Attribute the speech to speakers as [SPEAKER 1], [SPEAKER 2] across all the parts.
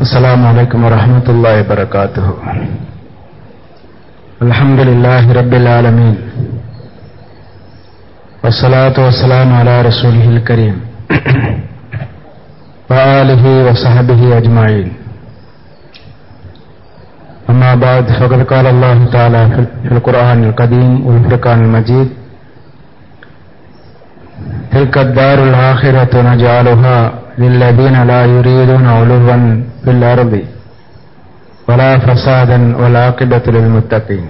[SPEAKER 1] السلام عليكم ورحمة الله وبركاته الحمد لله رب العالمين والصلاة والسلام على رسوله الكريم وآله وصحبه أجمعين أما بعد فقد قال الله تعالى في القرآن القديم والفرقان المجيد تلك الدار الآخرة نجعلها للذين لا يريدون علوا في الأرض ولا فسادا والعاقبة للمتقين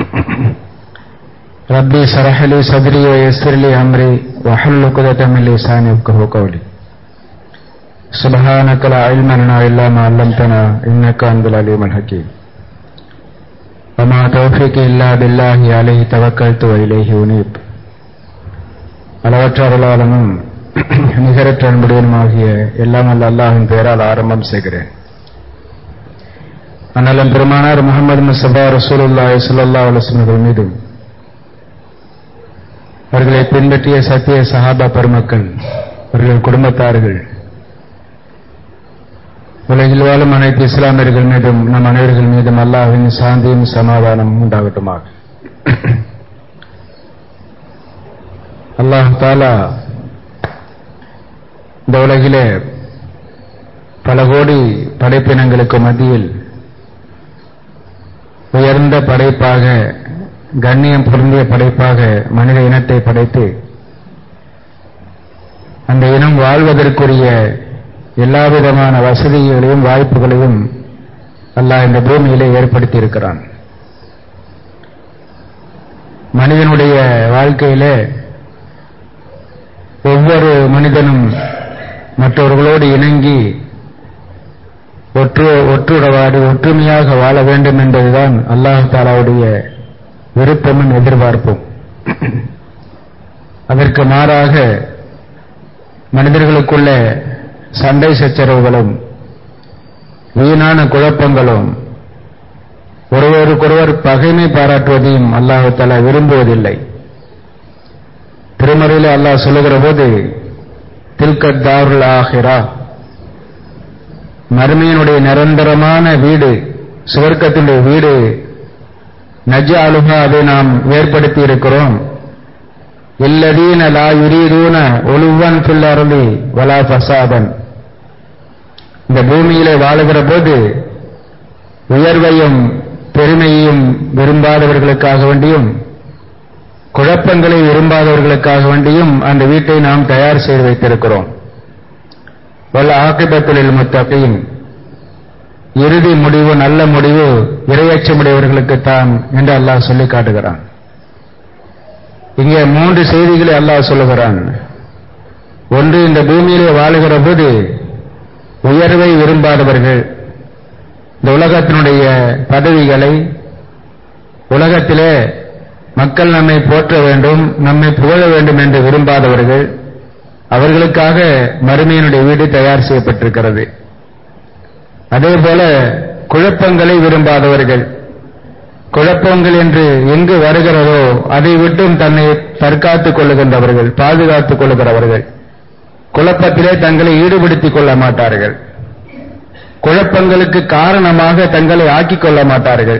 [SPEAKER 1] ربي شرح لي صدري ويسر لي أمري وحل عقدة من لساني يفقهوا قولي سبحانك لا علم لنا إلا ما علمتنا إنك أنت العليم الحكيم وما توفيقي إلا بالله عليه توكلت وإليه أنيب அளவற்ற அருளாளனும் நிகரற்ற அன்புடையனுமாகிய எல்லாம் அல்ல அல்லாஹின் பெயரால் ஆரம்பம் செய்கிறேன் அண்ணலம் பெருமானார் முகமது முசபா ரசூலுல்லா சுல்லா அலுவலர்கள் மீதும் அவர்களை பின்பற்றிய சத்திய சஹாபா பெருமக்கள் அவர்கள் குடும்பத்தார்கள் உலகில் வாழும் அனைத்து இஸ்லாமியர்கள் மீதும் நம் அனைவர்கள் மீதும் அல்லாஹின் சாந்தியும் சமாதானம் உண்டாகட்டுமாக அல்லாஹ் தாலா இந்த உலகிலே பல கோடி படைப்பினங்களுக்கு மத்தியில் உயர்ந்த படைப்பாக கண்ணியம் பொருந்திய படைப்பாக மனித இனத்தை படைத்து அந்த இனம் வாழ்வதற்குரிய எல்லா விதமான வசதிகளையும் வாய்ப்புகளையும் அல்லாஹ் இந்த பூமியிலே ஏற்படுத்தி இருக்கிறான் மனிதனுடைய வாழ்க்கையிலே ஒவ்வொரு மனிதனும் மற்றவர்களோடு இணங்கி ஒற்று ஒற்றுறவாடி ஒற்றுமையாக வாழ வேண்டும் என்பதுதான் அல்லாஹ் தாலாவுடைய விருப்பமும் எதிர்பார்ப்பும் அதற்கு மாறாக மனிதர்களுக்குள்ள சண்டை சச்சரவுகளும் வீணான குழப்பங்களும் ஒருவருக்கொருவர் பகைமை பாராட்டுவதையும் அல்லாஹு தாலா விரும்புவதில்லை திருமறையில் அல்லாஹ் சொல்லுகிற போது தில்கத் தாருல் ஆஹிரா மறுமையினுடைய நிரந்தரமான வீடு சுவர்க்கத்தினுடைய வீடு நஜ அலுகா அதை நாம் ஏற்படுத்தி இருக்கிறோம் இல்லதீன லா யுரீதூன ஒலுவன் பில்லருளி வலா பசாதன் இந்த பூமியிலே வாழுகிற போது உயர்வையும் பெருமையையும் விரும்பாதவர்களுக்காக வேண்டியும் குழப்பங்களை விரும்பாதவர்களுக்காக வேண்டியும் அந்த வீட்டை நாம் தயார் செய்து வைத்திருக்கிறோம் வல்ல ஆக்கிபத்தில் முத்தகையும் இறுதி முடிவு நல்ல முடிவு இரையச்சமுடையவர்களுக்குத்தான் என்று அல்லாஹ் சொல்லி காட்டுகிறான் இங்கே மூன்று செய்திகளை அல்லாஹ் சொல்லுகிறான் ஒன்று இந்த பூமியிலே வாழுகிற போது உயர்வை விரும்பாதவர்கள் இந்த உலகத்தினுடைய பதவிகளை உலகத்திலே மக்கள் நம்மை போற்ற வேண்டும் நம்மை புகழ வேண்டும் என்று விரும்பாதவர்கள் அவர்களுக்காக மறுமையினுடைய வீடு தயார் செய்யப்பட்டிருக்கிறது அதே போல குழப்பங்களை விரும்பாதவர்கள் குழப்பங்கள் என்று எங்கு வருகிறதோ அதை விட்டும் தன்னை தற்காத்துக் கொள்ளுகின்றவர்கள் பாதுகாத்துக் கொள்ளுகிறவர்கள் குழப்பத்திலே தங்களை ஈடுபடுத்திக் கொள்ள மாட்டார்கள் குழப்பங்களுக்கு காரணமாக தங்களை ஆக்கிக் கொள்ள மாட்டார்கள்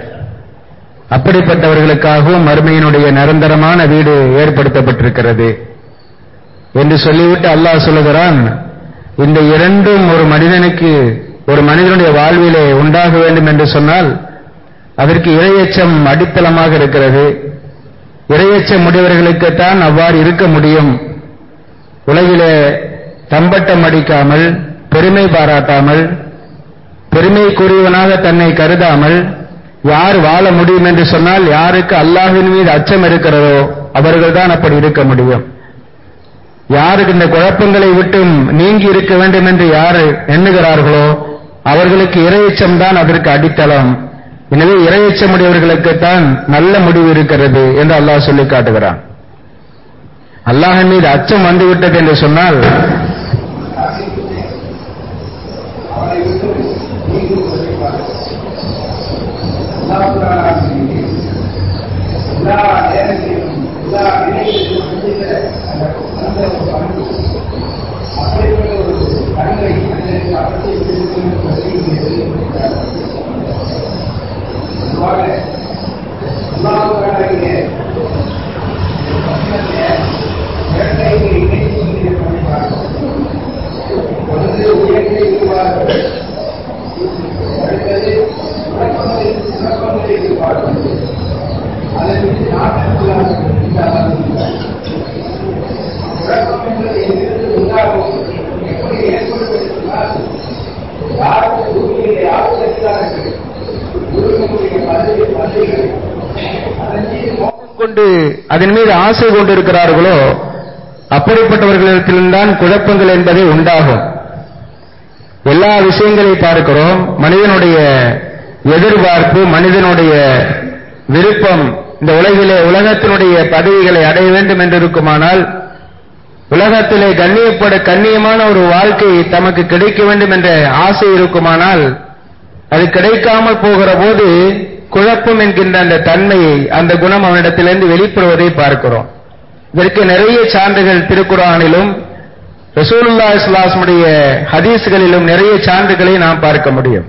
[SPEAKER 1] அப்படிப்பட்டவர்களுக்காகவும் மறுமையினுடைய நிரந்தரமான வீடு ஏற்படுத்தப்பட்டிருக்கிறது என்று சொல்லிவிட்டு அல்லாஹ் சொல்லுகிறான் இந்த இரண்டும் ஒரு மனிதனுக்கு ஒரு மனிதனுடைய வாழ்விலே உண்டாக வேண்டும் என்று சொன்னால் அதற்கு இரையச்சம் அடித்தளமாக இருக்கிறது இரையச்சம் உடையவர்களுக்குத்தான் அவ்வாறு இருக்க முடியும் உலகிலே தம்பட்டம் அடிக்காமல் பெருமை பாராட்டாமல் பெருமை கூறியவனாக தன்னை கருதாமல் யார் வாழ முடியும் என்று சொன்னால் யாருக்கு அல்லாஹின் மீது அச்சம் இருக்கிறதோ அவர்கள் தான் அப்படி இருக்க முடியும் யாருக்கு இந்த குழப்பங்களை விட்டும் நீங்கி இருக்க வேண்டும் என்று யார் எண்ணுகிறார்களோ அவர்களுக்கு இரையச்சம் தான் அதற்கு அடித்தளம் எனவே இரையச்சமுடையவர்களுக்குத்தான் நல்ல முடிவு இருக்கிறது என்று அல்லாஹ் சொல்லி காட்டுகிறான் அல்லாஹின் மீது அச்சம் வந்துவிட்டது என்று சொன்னால்
[SPEAKER 2] எல்லா நேரங்களிலும் எல்லா நிலைகளிலும் சிந்திக்கிற அந்த அந்த ஒரு பண்பு அப்படிப்பட்ட ஒரு பண்பை மனிதனுக்கு அவசியம் இருக்கும் என்பதை இங்கே சொல்லி இதிலிருந்து உண்டாகும் எப்படி ஏற்படுவது சொன்னால் யார் பூமியிலே ஆட்சியாளர்கள் பூமியினுடைய பதவி பதவிகள் அதன் மீது மோகம்
[SPEAKER 1] கொண்டு அதன் மீது ஆசை கொண்டிருக்கிறார்களோ அப்படிப்பட்டவர்களிடத்தில்தான் குழப்பங்கள் என்பதே உண்டாகும் எல்லா விஷயங்களை பார்க்கிறோம் மனிதனுடைய எதிர்பார்ப்பு மனிதனுடைய விருப்பம் இந்த உலகிலே உலகத்தினுடைய பதவிகளை அடைய வேண்டும் என்று இருக்குமானால் உலகத்திலே கண்ணியப்பட கண்ணியமான ஒரு வாழ்க்கை தமக்கு கிடைக்க வேண்டும் என்ற ஆசை இருக்குமானால் அது கிடைக்காமல் போகிற போது குழப்பம் என்கின்ற அந்த தன்மையை அந்த குணம் அவனிடத்திலிருந்து வெளிப்படுவதை பார்க்கிறோம் இதற்கு நிறைய சான்றுகள் திருக்குறானிலும் ரசூலுல்லா இஸ்லாஸ்முடைய ஹதீஸ்களிலும் நிறைய சான்றுகளை நாம் பார்க்க முடியும்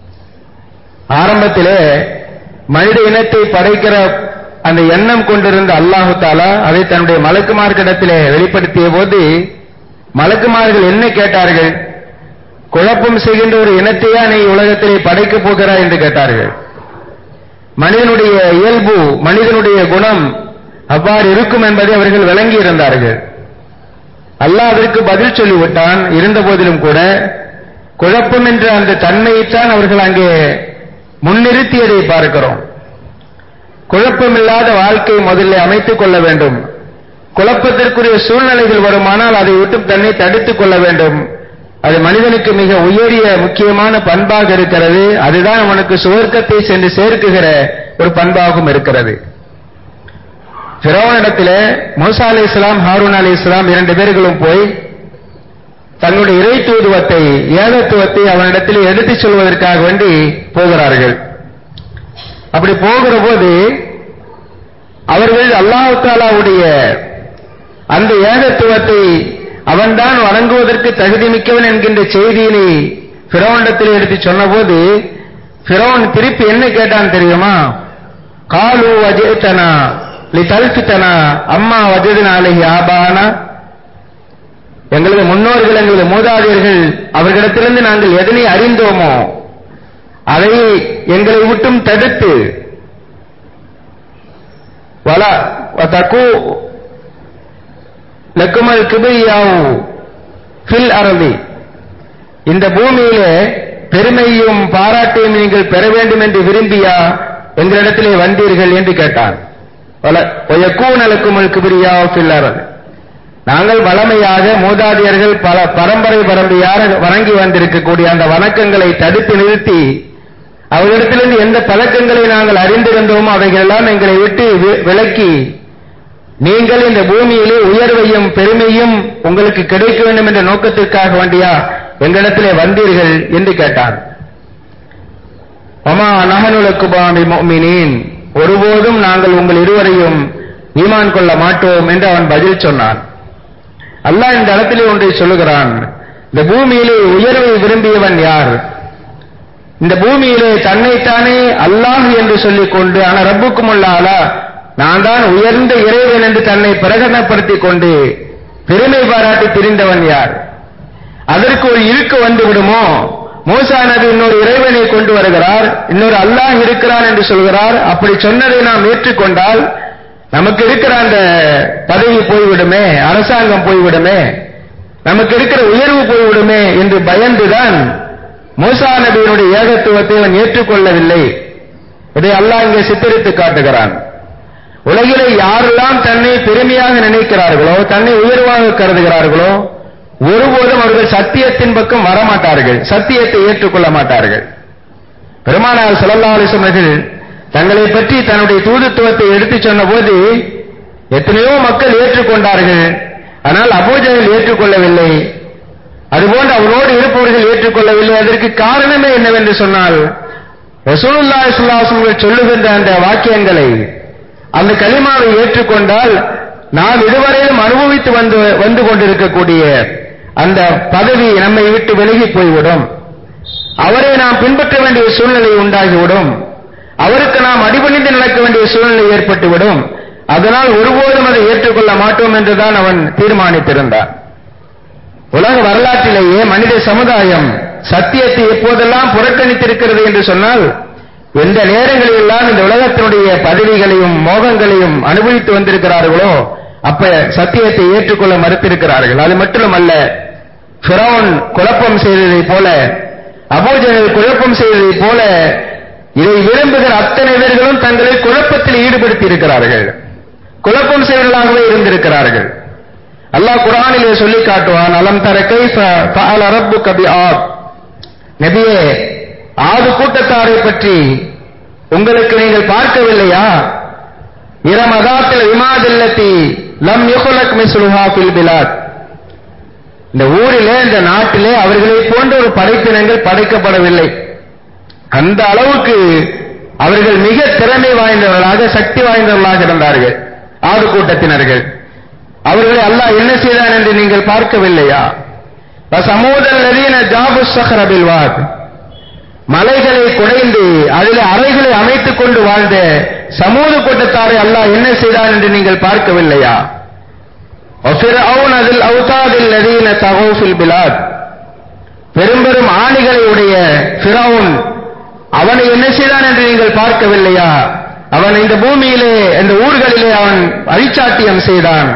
[SPEAKER 1] ஆரம்பத்திலே மனித இனத்தை படைக்கிற அந்த எண்ணம் கொண்டிருந்த அல்லாஹு தாலா அதை தன்னுடைய மலக்குமார்க்கிடத்திலே வெளிப்படுத்திய போது மலக்குமார்கள் என்ன கேட்டார்கள் குழப்பம் செய்கின்ற ஒரு இனத்தையா நீ உலகத்திலே படைக்கப் போகிறாய் என்று கேட்டார்கள் மனிதனுடைய இயல்பு மனிதனுடைய குணம் அவ்வாறு இருக்கும் என்பதை அவர்கள் விளங்கி இருந்தார்கள் அல்லாஹ் அதற்கு பதில் சொல்லிவிட்டான் இருந்த போதிலும் கூட குழப்பம் என்ற அந்த தன்மையைத்தான் அவர்கள் அங்கே முன்னிறுத்தியதை பார்க்கிறோம் குழப்பமில்லாத வாழ்க்கை முதல்ல அமைத்துக் கொள்ள வேண்டும் குழப்பத்திற்குரிய சூழ்நிலைகள் வருமானால் அதை விட்டு தன்னை தடுத்துக் கொள்ள வேண்டும் அது மனிதனுக்கு மிக உயரிய முக்கியமான பண்பாக இருக்கிறது அதுதான் அவனுக்கு சுவர்க்கத்தை சென்று சேர்க்குகிற ஒரு பண்பாகவும் இருக்கிறது பிறவனிடத்திலே மூசா அலி இஸ்லாம் ஹாரூன் அலி இஸ்லாம் இரண்டு பேர்களும் போய் தங்களுடைய இறை தூதுவத்தை ஏகத்துவத்தை அவனிடத்தில் எடுத்துச் சொல்வதற்காக வேண்டி போகிறார்கள் அப்படி போகிற போது அவர்கள் அல்லாஹு தாலாவுடைய அந்த ஏகத்துவத்தை அவன்தான் வணங்குவதற்கு தகுதி மிக்கவன் என்கின்ற செய்தியினை பிறவனிடத்தில் எடுத்து சொன்னபோது பிறவன் திருப்பி என்ன கேட்டான் தெரியுமா காலு வஜேத்தனா லிதல்பித்தனா அம்மா வஜதின அலஹி ஆபானா எங்களது முன்னோர்கள் எங்களது மூதாதையர்கள் அவர்களிடத்திலிருந்து நாங்கள் எதனை அறிந்தோமோ அதை எங்களை விட்டும் தடுத்து வல தக்கு லக்குமல் கிபிரியாவு ஃபில் அரபி இந்த பூமியிலே பெருமையும் பாராட்டையும் நீங்கள் பெற வேண்டும் என்று விரும்பியா எங்களிடத்திலே வந்தீர்கள் என்று கேட்டான் ஒயக்கூனலுக்குமல் கிபிரியாவு ஃபில் அரபி நாங்கள் வளமையாக மூதாதையர்கள் பல பரம்பரை பரம்பரையாக வணங்கி வந்திருக்கக்கூடிய அந்த வணக்கங்களை தடுத்து நிறுத்தி அவர்களிடத்திலிருந்து எந்த பழக்கங்களை நாங்கள் அறிந்திருந்தோமோ அவைகளெல்லாம் எங்களை விட்டு விலக்கி நீங்கள் இந்த பூமியிலே உயர்வையும் பெருமையும் உங்களுக்கு கிடைக்க வேண்டும் என்ற நோக்கத்திற்காக வேண்டியா எங்களிடத்திலே வந்தீர்கள் என்று கேட்டான் ஒமா நகனுலக்குபாமி மோமினின் ஒருபோதும் நாங்கள் உங்கள் இருவரையும் ஈமான் கொள்ள மாட்டோம் என்று அவன் பதில் சொன்னான் அல்லாஹ் இந்த இடத்திலே ஒன்றை சொல்லுகிறான் இந்த பூமியிலே உயர்வை விரும்பியவன் யார் இந்த பூமியிலே தன்னைத்தானே அல்லாஹ் என்று சொல்லிக் கொண்டு ஆனா ரப்புக்கும் உள்ளாலா நான் தான் உயர்ந்த இறைவன் என்று தன்னை பிரகடனப்படுத்திக் கொண்டு பெருமை பாராட்டி திரிந்தவன் யார் அதற்கு ஒரு இழுக்கு வந்து விடுமோ மூசா நபி இன்னொரு இறைவனை கொண்டு வருகிறார் இன்னொரு அல்லாஹ் இருக்கிறான் என்று சொல்கிறார் அப்படி சொன்னதை நாம் ஏற்றுக்கொண்டால் நமக்கு இருக்கிற அந்த பதவி போய்விடுமே அரசாங்கம் போய்விடுமே நமக்கு இருக்கிற உயர்வு போய்விடுமே என்று பயந்துதான் மூசா நபியினுடைய ஏகத்துவத்தை அவன் ஏற்றுக்கொள்ளவில்லை இதை அல்லாஹ் இங்கே சித்தரித்து காட்டுகிறான் உலகிலே யாரெல்லாம் தன்னை பெருமையாக நினைக்கிறார்களோ தன்னை உயர்வாக கருதுகிறார்களோ ஒருபோதும் அவர்கள் சத்தியத்தின் பக்கம் வரமாட்டார்கள் சத்தியத்தை ஏற்றுக்கொள்ள மாட்டார்கள் பெருமானார் சல்லா அலிசமர்கள் தங்களை பற்றி தன்னுடைய தூதுத்துவத்தை எடுத்துச் சொன்ன போது எத்தனையோ மக்கள் ஏற்றுக்கொண்டார்கள் ஆனால் அபூஜகல் ஏற்றுக்கொள்ளவில்லை அதுபோன்று அவரோடு இருப்பவர்கள் ஏற்றுக்கொள்ளவில்லை அதற்கு காரணமே என்னவென்று சொன்னால் ரசூலுல்லா இஸ்லாசங்கள் சொல்லுகின்ற அந்த வாக்கியங்களை அந்த களிமாவை ஏற்றுக்கொண்டால் நாம் இதுவரையிலும் அனுபவித்து வந்து வந்து கொண்டிருக்கக்கூடிய அந்த பதவி நம்மை விட்டு விலகி போய்விடும் அவரை நாம் பின்பற்ற வேண்டிய சூழ்நிலை உண்டாகிவிடும் அவருக்கு நாம் அடிபணிந்து நடக்க வேண்டிய சூழ்நிலை ஏற்பட்டுவிடும் அதனால் ஒருபோதும் அதை ஏற்றுக்கொள்ள மாட்டோம் என்றுதான் அவன் தீர்மானித்திருந்தான் உலக வரலாற்றிலேயே மனித சமுதாயம் சத்தியத்தை எப்போதெல்லாம் புறக்கணித்திருக்கிறது என்று சொன்னால் எந்த நேரங்களிலெல்லாம் இந்த உலகத்தினுடைய பதவிகளையும் மோகங்களையும் அனுபவித்து வந்திருக்கிறார்களோ அப்ப சத்தியத்தை ஏற்றுக்கொள்ள மறுத்திருக்கிறார்கள் அது மட்டுமல்ல ஃபிரௌன் குழப்பம் செய்ததைப் போல அபூஜகல் குழப்பம் செய்ததைப் போல இதை விரும்புகிற அத்தனை பேர்களும் தங்களை குழப்பத்தில் ஈடுபடுத்தி இருக்கிறார்கள் குழப்பம் செய்வர்களாகவே இருந்திருக்கிறார்கள் அல்லாஹ் குரானிலே சொல்லி காட்டுவான் அலம் தர கைஃப ஃபஅல ரப்புக பிஆத் நபியே ஆது கூட்டத்தாரை பற்றி உங்களுக்கு நீங்கள் பார்க்கவில்லையா இரமதாத்தில் விமாதில்லத்தி லம் யுஹலக் மிஸ்லுஹா ஃபில் பிலாத் இந்த ஊரிலே இந்த நாட்டிலே அவர்களை போன்ற ஒரு படைப்பினங்கள் படைக்கப்படவில்லை அந்த அளவுக்கு அவர்கள் மிக திறமை வாய்ந்தவர்களாக சக்தி வாய்ந்தவர்களாக இருந்தார்கள் ஆடு கூட்டத்தினர்கள் அவர்களை அல்லாஹ் என்ன செய்தான் என்று நீங்கள் பார்க்கவில்லையா சமூதல் நதீன ஜாபு சஹரபில் வாத் மலைகளை குடைந்து அதில் அறைகளை அமைத்துக் கொண்டு வாழ்ந்த சமூக கூட்டத்தாரை அல்லாஹ் என்ன செய்தான் என்று நீங்கள் பார்க்கவில்லையா அதில் அவுதாதில் நதீன தகோஃபில் பிலாத் பெரும்பெரும் ஆணிகளை உடைய ஃபிரவுன் அவனை என்ன செய்தான் என்று நீங்கள் பார்க்கவில்லையா அவன் இந்த பூமியிலே இந்த ஊர்களிலே அவன் அழிச்சாட்டியம் செய்தான்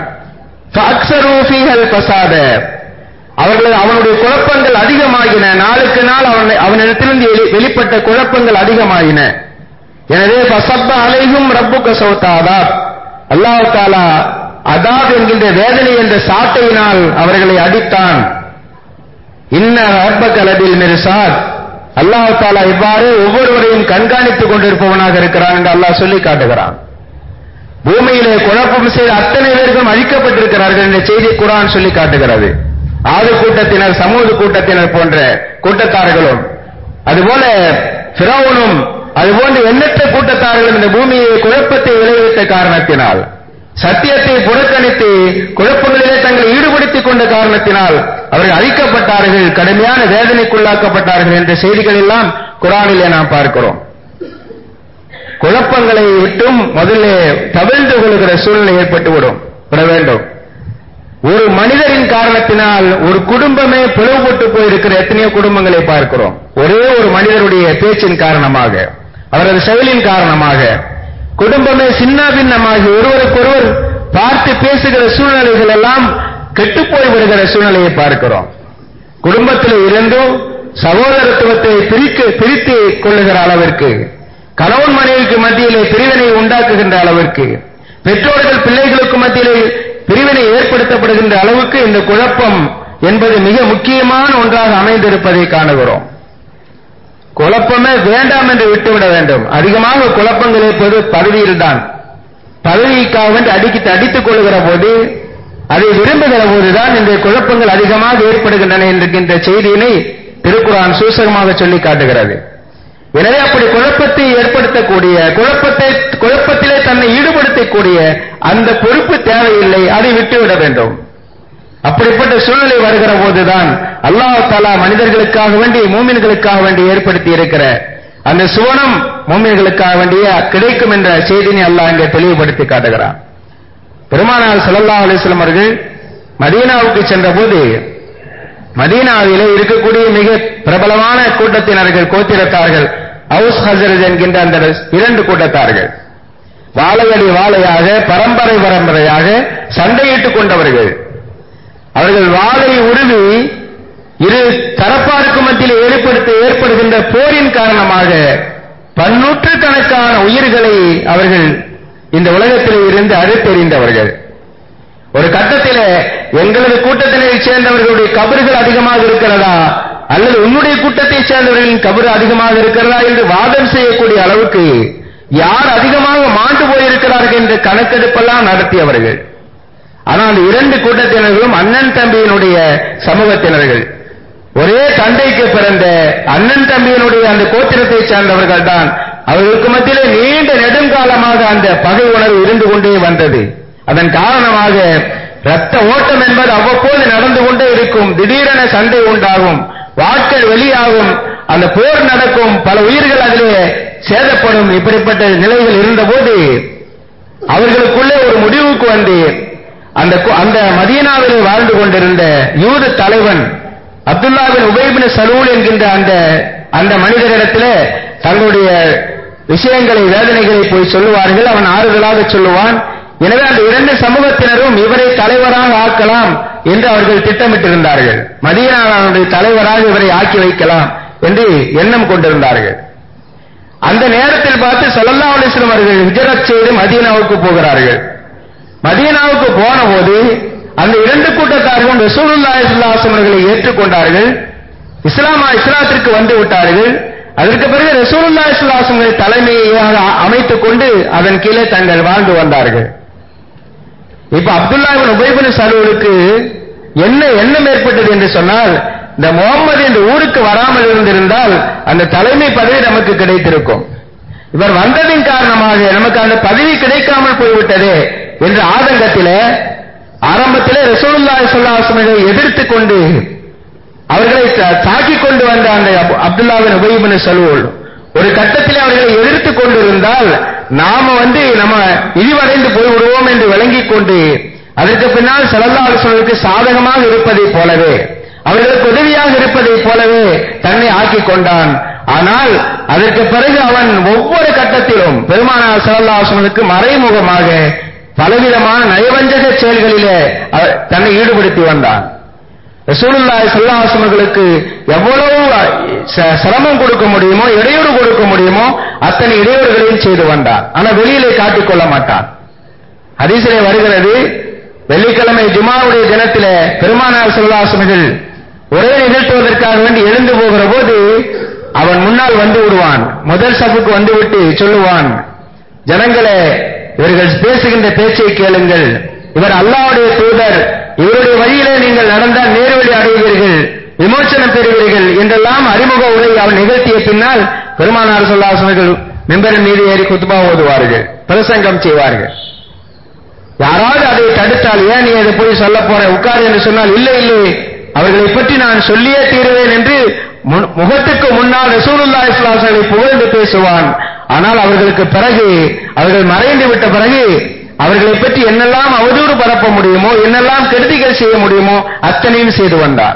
[SPEAKER 1] பசாத அவர்கள் அவனுடைய குழப்பங்கள் அதிகமாகின நாளுக்கு நாள் அவன் அவனிடத்திலிருந்து வெளி- வெளிப்பட்ட குழப்பங்கள் அதிகமாகின எனவே பசப்ப அலைகும் ரப்புக்க சௌத்தாதா அல்லாஹ் தாலா அதாப் என்கின்ற வேதனை என்ற சாட்டையினால் அவர்களை அடித்தான் இன்ன ரப்ப கலபில் மிர்சாத் அல்லாஹ் தாலா இவ்வாறு ஒவ்வொருவரையும் கண்காணித்துக் கொண்டிருப்பவனாக இருக்கிறான் என்று அல்லாஹ் சொல்லி காட்டுகிறான் பூமியிலே குழப்பம் செய்த அத்தனை பேர்களும் அழிக்கப்பட்டிருக்கிறார்கள் என்ற செய்தி குரான் சொல்லி காட்டுகிறது ஆது கூட்டத்தினர் சமூக கூட்டத்தினர் போன்ற கூட்டத்தார்களும் அதுபோல பிறவனும் அதுபோன்ற எண்ணற்ற கூட்டத்தார்களும் இந்த பூமியை குழப்பத்தை விளைவித்த காரணத்தினால் சத்தியத்தை புறக்கணித்து குழப்பங்களிலே தங்களை ஈடுபடுத்திக் கொண்ட காரணத்தினால் அவர்கள் அழிக்கப்பட்டார்கள் கடுமையான வேதனைக்குள்ளாக்கப்பட்டார்கள் என்ற செய்திகள் எல்லாம் குரானிலே நாம் பார்க்கிறோம் குழப்பங்களை விட்டும் முதல்ல தவிழ்ந்து கொள்கிற சூழ்நிலை ஏற்பட்டுவிடும் விட வேண்டும் ஒரு மனிதரின் காரணத்தினால் ஒரு குடும்பமே பிளவுபட்டு போயிருக்கிற எத்தனையோ குடும்பங்களை பார்க்கிறோம் ஒரே ஒரு மனிதருடைய பேச்சின் காரணமாக அவரது செயலின் காரணமாக குடும்பமே சின்ன பின்னமாகி ஒருவருக்கொருவர் பார்த்து பேசுகிற சூழ்நிலைகள் எல்லாம் கெட்டுப்போய் வருகிற சூழ்நிலையை பார்க்கிறோம் குடும்பத்தில் இருந்தும் சகோதரத்துவத்தை பிரிக்க பிரித்து கொள்ளுகிற அளவிற்கு கணவன் மனைவிக்கு மத்தியிலே பிரிவினை உண்டாக்குகின்ற அளவிற்கு பெற்றோர்கள் பிள்ளைகளுக்கு மத்தியிலே பிரிவினை ஏற்படுத்தப்படுகின்ற அளவுக்கு இந்த குழப்பம் என்பது மிக முக்கியமான ஒன்றாக அமைந்திருப்பதை காணுகிறோம் குழப்பமே வேண்டாம் என்று விட்டுவிட வேண்டும் அதிகமாக குழப்பங்கள் இருப்பது பதவியில்தான் பதவிக்காக வேண்டி அடிக்கிட்டு அடித்துக் கொள்கிற போது அதை விரும்புகிற போதுதான் இந்த குழப்பங்கள் அதிகமாக ஏற்படுகின்றன என்கின்ற செய்தியினை திருக்குறான் சூசகமாக சொல்லி காட்டுகிறது எனவே அப்படி குழப்பத்தை ஏற்படுத்தக்கூடிய குழப்பத்தை குழப்பத்திலே தன்னை ஈடுபடுத்தக்கூடிய அந்த பொறுப்பு தேவையில்லை அதை விட்டுவிட வேண்டும் அப்படிப்பட்ட சூழ்நிலை வருகிற போதுதான் அல்லாஹ் தாலா மனிதர்களுக்காக வேண்டி மூமின்களுக்காக வேண்டி ஏற்படுத்தி இருக்கிற அந்த சுவனம் மூமின்களுக்காக வேண்டிய கிடைக்கும் என்ற செய்தினை அல்லாஹ் இங்கே தெளிவுபடுத்தி காட்டுகிறான் பெருமானார் ஸல்லல்லாஹு அலைஹி வஸல்லம் அவர்கள் மதீனாவுக்கு சென்றபோது மதீனாவிலே இருக்கக்கூடிய மிக பிரபலமான கூட்டத்தினர்கள் கோத்திரத்தார்கள் ஹவுஸ் ஹசரத் என்கின்ற அந்த இரண்டு கூட்டத்தார்கள் வாழையடி வாழையாக பரம்பரை பரம்பரையாக சண்டையிட்டுக் கொண்டவர்கள் அவர்கள் வாளை உருவி இரு தரப்பாருக்கு மத்தியில் ஏற்படுத்த ஏற்படுகின்ற போரின் காரணமாக பன்னூற்றுக்கணக்கான உயிர்களை அவர்கள் இந்த உலகத்தில் இருந்து அறுத்தெறிந்தவர்கள் ஒரு கட்டத்தில் எங்களது கூட்டத்தினை சேர்ந்தவர்களுடைய கபறுகள் அதிகமாக இருக்கிறதா அல்லது உன்னுடைய கூட்டத்தை சேர்ந்தவர்களின் கபறு அதிகமாக இருக்கிறதா என்று வாதம் செய்யக்கூடிய அளவுக்கு யார் அதிகமாக மாண்டு போயிருக்கிறார்கள் என்ற கணக்கெடுப்பெல்லாம் நடத்தியவர்கள் ஆனால் இரண்டு கூட்டத்தினர்களும் அண்ணன் தம்பியினுடைய சமூகத்தினர்கள் ஒரே தந்தைக்கு பிறந்த அண்ணன் தம்பியினுடைய அந்த கோத்திரத்தை சேர்ந்தவர்கள் தான் அவர்களுக்கு மத்தியிலே நீண்ட நெடுங்காலமாக அந்த பகை உணர்வு இருந்து கொண்டே வந்தது அதன் காரணமாக ரத்த ஓட்டம் என்பது அவ்வப்போது நடந்து கொண்டே இருக்கும் திடீரென சண்டை உண்டாகும் வாட்கள் வெளியாகும் அந்த போர் நடக்கும் பல உயிர்கள் அதிலே சேதப்படும் இப்படிப்பட்ட நிலைகள் இருந்தபோது அவர்களுக்குள்ளே ஒரு முடிவுக்கு வந்து அந்த கு- அந்த மதீனாவிலே வாழ்ந்து கொண்டிருந்த யூத தலைவன் அப்துல்லாவின் உபைபின் சலூல் என்கின்ற அந்த அந்த மனிதரிடத்திலே தங்களுடைய விஷயங்களை வேதனைகளை போய் சொல்லுவார்கள் அவன் ஆறுதலாக சொல்லுவான் எனவே அந்த இரண்டு சமூகத்தினரும் இவரை தலைவராக ஆக்கலாம் என்று அவர்கள் திட்டமிட்டிருந்தார்கள் மதீனாவுடைய தலைவராக இவரை ஆக்கி வைக்கலாம் என்று எண்ணம் கொண்டிருந்தார்கள் அந்த நேரத்தில் பார்த்து ஸல்லல்லாஹு அலைஹி வஸல்லம் அவர்கள் ஹிஜ்ரத் செய்து மதீனாவுக்கு போகிறார்கள் மதீனாவுக்கு போன போது அந்த இரண்டு கூட்டத்தார்களும் ரசூலுல்லாஹி ஸல்லல்லாஹு அலைஹி வஸல்லம் அவர்களை ஏற்றுக்கொண்டார்கள் இஸ்லாமா இஸ்லாத்திற்கு வந்து விட்டார்கள் அதற்கு பிறகு ரசூலுல்லாஹி ஸல்லல்லாஹு அலைஹி வஸல்லம் தலைமையாக அமைத்துக் கொண்டு அதன் கீழே தங்கள் வாழ்ந்து வந்தார்கள் இப்ப அப்துல்லா இப்னு உபை இப்னு சலூலுக்கு என்ன எண்ணம் ஏற்பட்டது என்று சொன்னால் இந்த முகம்மது இந்த ஊருக்கு வராமல் இருந்திருந்தால் அந்த தலைமை பதவி நமக்கு கிடைத்திருக்கும் இவர் வந்ததின் காரணமாக நமக்கு அந்த பதவி கிடைக்காமல் போய்விட்டதே என்ற ஆதங்கத்திலே ஆரம்பத்திலே ரசூலுல்லாஹி ஸல்லல்லாஹு அலைஹி வஸல்லம் எதிர்த்து கொண்டு அவர்களை தா- தாக்கிக் கொண்டு வந்த அந்த அப்- அப்துல்லாவின் உபயிபின் சலூல் ஒரு கட்டத்தில் அவர்களை எதிர்த்து கொண்டிருந்தால் நாம வந்து நம்ம இழிவடைந்து போய்விடுவோம் என்று விளங்கிக் கொண்டு அதற்கு பின்னால் ஸல்லல்லாஹு அலைஹி வஸல்லுக்கு சாதகமாக இருப்பதைப் போலவே அவர்களுக்கு உதவியாக இருப்பதைப் போலவே தன்னை ஆக்கிக் கொண்டான் ஆனால் அதற்கு பிறகு அவன் ஒவ்வொரு கட்டத்திலும் பெருமானார் ஸல்லல்லாஹு அலைஹி வஸல்லுக்கு மறைமுகமாக பலவிதமான நயவஞ்சக செயல்களிலே அவர் தன்னை ஈடுபடுத்தி வந்தான் ரசூலுல்லாஹி ஸல்லல்லாஹு அலைஹி வஸல்லுக்கு எவ்வளவு ச- சிரமம் கொடுக்க முடியுமோ இடையூறு கொடுக்க முடியுமோ அத்தனை இடையூறுகளையும் செய்து வந்தார் ஆனா வெளியிலே காட்டிக் கொள்ள மாட்டான் ஹதீஸிலே வருகிறது வெள்ளிக்கிழமை ஜுமாவுடைய தினத்திலே பெருமானார் ஸல்லல்லாஹு அலைஹி வஸல்லம் உரை நிகழ்த்துவதற்காக வேண்டி எழுந்து போகிற போது அவன் முன்னால் வந்து விடுவான் முதல் சபுக்கு வந்து விட்டு சொல்லுவான் ஜனங்களே இவர்கள் பேசுகின்ற பேச்சை கேளுங்கள் இவர் அல்லாஹ்வுடைய தூதர் இவருடைய வழியிலே நீங்கள் நடந்தால் நேர்வழி அடைவீர்கள் விமோசனம் பெறுவீர்கள் என்றெல்லாம் அறிமுக உரை அவன் நிகழ்த்திய பின்னால் பெருமானார் சொல்லாசனர்கள் மெம்பரின் மீது ஏறி குத்துபா ஓதுவார்கள் பிரசங்கம் செய்வார்கள் யாராவது அதை தடுத்தால் ஏன் நீ அதை போய் சொல்ல போற உட்கார் என்று சொன்னால் இல்லை இல்லை அவர்களை பற்றி நான் சொல்லியே தீருவேன் என்று முன்- முகத்துக்கு முன்னால் ரசூலுல்லாஹி ஸல்லல்லாஹு அலைஹி வஸல்லம் புகழ்ந்து பேசுவான் ஆனால் அவர்களுக்கு பிறகு அவர்கள் மறைந்து விட்ட பிறகு அவர்களை பற்றி என்னெல்லாம் அவதூறு பரப்ப முடியுமோ என்னெல்லாம் கெடுதிகள் செய்ய முடியுமோ அத்தனையும் செய்து வந்தான்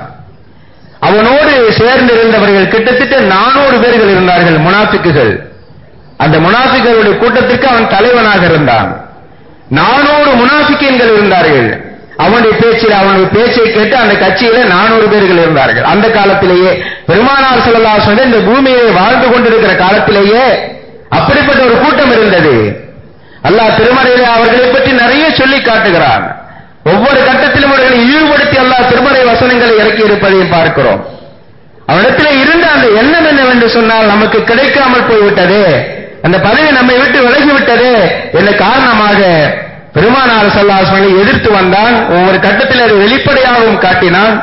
[SPEAKER 1] அவனோடு சேர்ந்திருந்தவர்கள் கிட்டத்தட்ட நானூறு பேர்கள் இருந்தார்கள் முனாஃபிக்குகள் அந்த முனாஃபிக்குகளுடைய கூட்டத்திற்கு அவன் தலைவனாக இருந்தான் நானூறு முனாஃபிக்கீன்கள் இருந்தார்கள் அவனுடைய பேச்சில் அவனுடைய பேச்சை கேட்டு அந்த கட்சியில நானூறு பேர்கள் இருந்தார்கள் அந்த காலத்திலேயே பெருமானார் ஸல்லல்லாஹு அலைஹி வஸல்லம் இந்த பூமியை வாழ்ந்து கொண்டிருக்கிற காலத்திலேயே அப்படிப்பட்ட ஒரு கூட்டம் இருந்தது அல்லாஹ் திருமறையிலே அவர்களை பற்றி நிறைய சொல்லி காட்டுகிறான் ஒவ்வொரு கட்டத்திலும் அவர்களை இழிவுபடுத்தி அல்லாஹ் திருமறை வசனங்களை இறக்கி இருப்பதையும் பார்க்கிறோம் அவனிடத்தில் இருந்த அந்த எண்ணம் என்னவென்று சொன்னால் நமக்கு கிடைக்காமல் போய்விட்டதே அந்த பதவி நம்மை விட்டு விலகிவிட்டதே என்ற காரணமாக பெருமானார் சல்லாஸ்மனை எதிர்த்து வந்தான் ஒவ்வொரு கட்டத்தில் அதை வெளிப்படையாகவும் காட்டினான்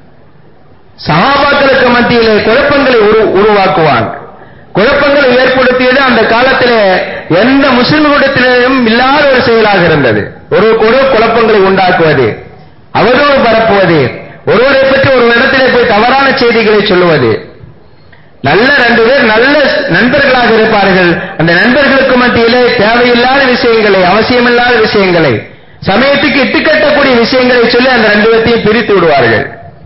[SPEAKER 1] சகாபாக்களுக்கு மத்தியிலே குழப்பங்களை உரு- உருவாக்குவான் குழப்பங்களை ஏற்படுத்தியது அந்த காலத்திலே எந்த முஸ்லிம்களிடத்திலும் இல்லாத ஒரு செயலாக இருந்தது ஒரு கூட குழப்பங்களை உண்டாக்குவது அவதூறு பரப்புவது ஒருவரை பற்றி ஒரு இடத்திலே போய் தவறான செய்திகளை சொல்லுவது நல்ல ரெண்டு பேர் நல்ல நண்பர்களாக இருப்பார்கள் அந்த நண்பர்களுக்கு மத்தியிலே தேவையில்லாத விஷயங்களை அவசியமில்லாத விஷயங்களை சமயத்துக்கு இட்டுக்கட்டக்கூடிய விஷயங்களை சொல்லி அந்த ரெண்டு பேர்த்தையும் பிரித்து விடுவார்கள்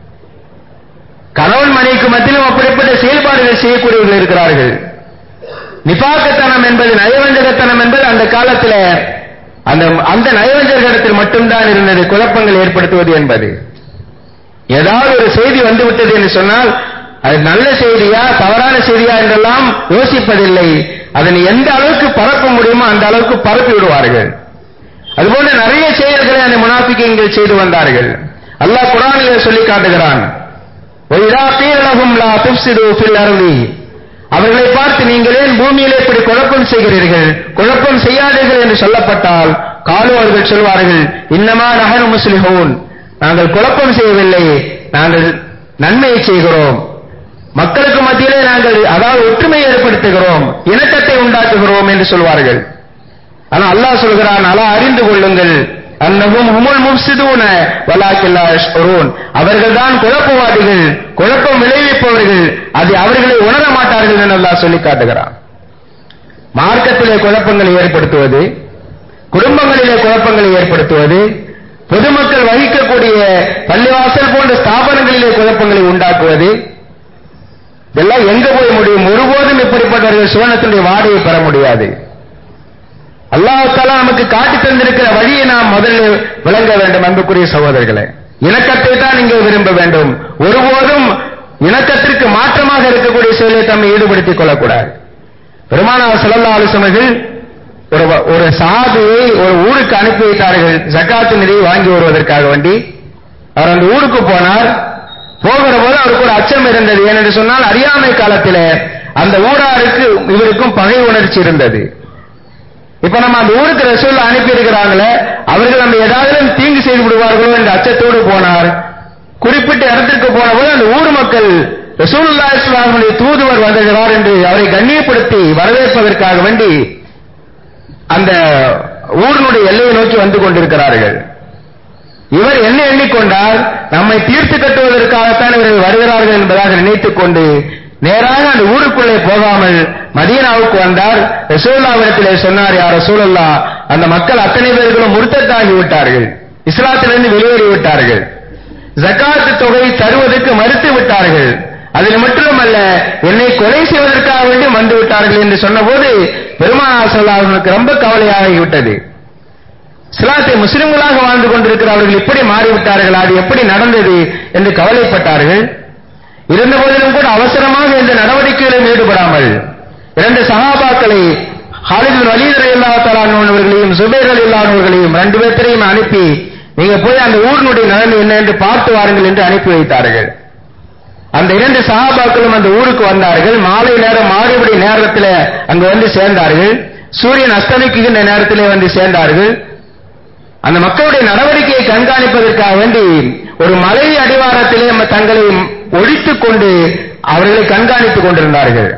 [SPEAKER 1] கணவன் மனைவிக்கு மத்தியிலும் அப்படிப்பட்ட செயல்பாடுகள் செய்யக்கூடியவர்கள் இருக்கிறார்கள் நிபாக்கத்தனம் என்பது நயவஞ்சகத்தனம் என்பது அந்த காலத்தில் அந்த அந்த நயவஞ்சகத்தில் மட்டும்தான் இருந்தது குழப்பங்கள் ஏற்படுத்துவது என்பது ஏதாவது ஒரு செய்தி வந்து விட்டது என்று சொன்னால் அது நல்ல செய்தியா தவறான செய்தியா என்றெல்லாம் யோசிப்பதில்லை அதனை எந்த அளவுக்கு பரப்ப முடியுமோ அந்த அளவுக்கு பரப்பி விடுவார்கள் அதுபோன்ற நிறைய செயல்களை அந்த முனாஃபிக்கீன்கள் செய்து வந்தார்கள் அல்லாஹ் குரானிலே சொல்லி காட்டுகிறான் وَإِذَا قِيلَ لَهُمْ لَا تُفْسِدُوا فِي الْأَرْضِ அவர்களை பார்த்து நீங்கள் ஏன் பூமியிலே இப்படி குழப்பம் செய்கிறீர்கள் குழப்பம் செய்யாதீர்கள் என்று சொல்லப்பட்டால் காலு அவர்கள் சொல்வார்கள் இன்னமா நகனு முஸ்லிஹூன் நாங்கள் குழப்பம் செய்யவில்லை நாங்கள் நன்மையை செய்கிறோம் மக்களுக்கு மத்தியிலே நாங்கள் அதாவது ஒற்றுமையை ஏற்படுத்துகிறோம் இணக்கத்தை உண்டாக்குகிறோம் என்று சொல்வார்கள் ஆனா அல்லாஹ் சொல்கிறான் அலா அறிந்து கொள்ளுங்கள் அன்னஹும் ஹுமுல் முஃப்சிதூன வலாக்கில்லா யஷ்உரூன் அவர்கள்தான் குழப்பவாதிகள் குழப்பம் விளைவிப்பவர்கள் அதை அவர்களை உணர மாட்டார்கள் என்று அல்லாஹ் சொல்லி காட்டுகிறான் மார்க்கத்திலே குழப்பங்களை ஏற்படுத்துவது குடும்பங்களிலே குழப்பங்களை ஏற்படுத்துவது பொதுமக்கள் வகிக்கக்கூடிய பள்ளிவாசல் போன்ற ஸ்தாபனங்களிலே குழப்பங்களை உண்டாக்குவது இதெல்லாம் எங்க போய் முடியும் ஒருபோதும் இப்படிப்பட்டவர்கள் சுவனத்தினுடைய வாடையை பெற முடியாது அல்லாஹால நமக்கு காட்டி தந்திருக்கிற வழியை நாம் முதல்ல விளங்க வேண்டும் அன்புக்குரிய சகோதரர்களே இணக்கத்தை தான் இங்கே விரும்ப வேண்டும் ஒருபோதும் இணக்கத்திற்கு மாற்றமாக இருக்கக்கூடிய செயலை தம்மை ஈடுபடுத்திக் கொள்ளக்கூடாது பெருமானார் ஸல்லல்லாஹு அலைஹி வஸல்லம் ஒரு ஒரு சஹாபியை ஒரு ஊருக்கு அனுப்பி வைத்தார்கள் ஜக்காத்து நிதியை வாங்கி வருவதற்காக வேண்டி அவர் அந்த ஊருக்கு போனார் போகிற போது அவருக்கு ஒரு அச்சம் இருந்தது ஏனென்று சொன்னால் அறியாமை காலத்திலே அந்த ஊராருக்கு இவருக்கும் பகை உணர்ச்சி இருந்தது இப்ப நம்ம அந்த ஊருக்கு ரசூல் அனுப்பி இருக்கிறாங்களே அவர்கள் நம்ம ஏதாவது தீங்கு செய்து விடுவார்களோ என்ற அச்சத்தோடு போனார் குறிப்பிட்ட இடத்திற்கு போன போது அந்த ஊர் மக்கள் ரசூலுல்லா இஸ்லாமுடைய தூதுவர் வருகிறார் என்று அவரை கண்ணியப்படுத்தி வரவேற்பதற்காக வேண்டி அந்த ஊரினுடைய எல்லையை நோக்கி வந்து கொண்டிருக்கிறார்கள் இவர் என்ன எண்ணிக்கொண்டால் நம்மை தீர்த்து கட்டுவதற்காகத்தான் இவர்கள் வருகிறார்கள் என்பதாக நினைத்துக் கொண்டு நேராக அந்த ஊருக்குள்ளே போகாமல் மதீனாவுக்கு வந்தார் ரசூல்லாவிடத்திலே சொன்னார் யார் ரசூலுல்லா அந்த மக்கள் அத்தனை பேர்களும் முர்த்தத்தாகி விட்டார்கள் இஸ்லாத்திலிருந்து வெளியேறி விட்டார்கள் ஜக்காத் தொகை தருவதற்கு மறுத்து விட்டார்கள் அதில் மட்டுமல்ல என்னை கொலை செய்வதற்காக வேண்டி வந்து விட்டார்கள் என்று சொன்னபோது பெருமானார் சொல்லாதவனுக்கு ரொம்ப கவலையாகிவிட்டது இஸ்லாத்தை முஸ்லிம்களாக வாழ்ந்து கொண்டிருக்கிறவர்கள் இப்படி மாறிவிட்டார்கள் அது எப்படி நடந்தது என்று கவலைப்பட்டார்கள் இருந்த போதிலும் கூட அவசரமாக இந்த நடவடிக்கைகளில் ஈடுபடாமல் இரண்டு சகாபாக்களை ஹாலிது அலீதர் இல்லாதவர்களையும் சுபேர் இல்லாதவர்களையும் ரெண்டு பேர்த்தையும் அனுப்பி நீங்க போய் அந்த ஊரினுடைய நலன் என்ன என்று பார்த்து வாருங்கள் என்று அனுப்பி வைத்தார்கள் அந்த இரண்டு சகாபாக்களும் அந்த ஊருக்கு வந்தார்கள் மாலை நேரம் மாறுபடி நேரத்தில் அங்கு வந்து சேர்ந்தார்கள் சூரியன் அஸ்தமிக்குகின்ற நேரத்திலே வந்து சேர்ந்தார்கள் அந்த மக்களுடைய நடவடிக்கையை கண்காணிப்பதற்காக வேண்டி ஒரு மலை அடிவாரத்திலே தங்களை ஒழித்துக் கொண்டு அவர்களை கண்காணித்துக் கொண்டிருந்தார்கள்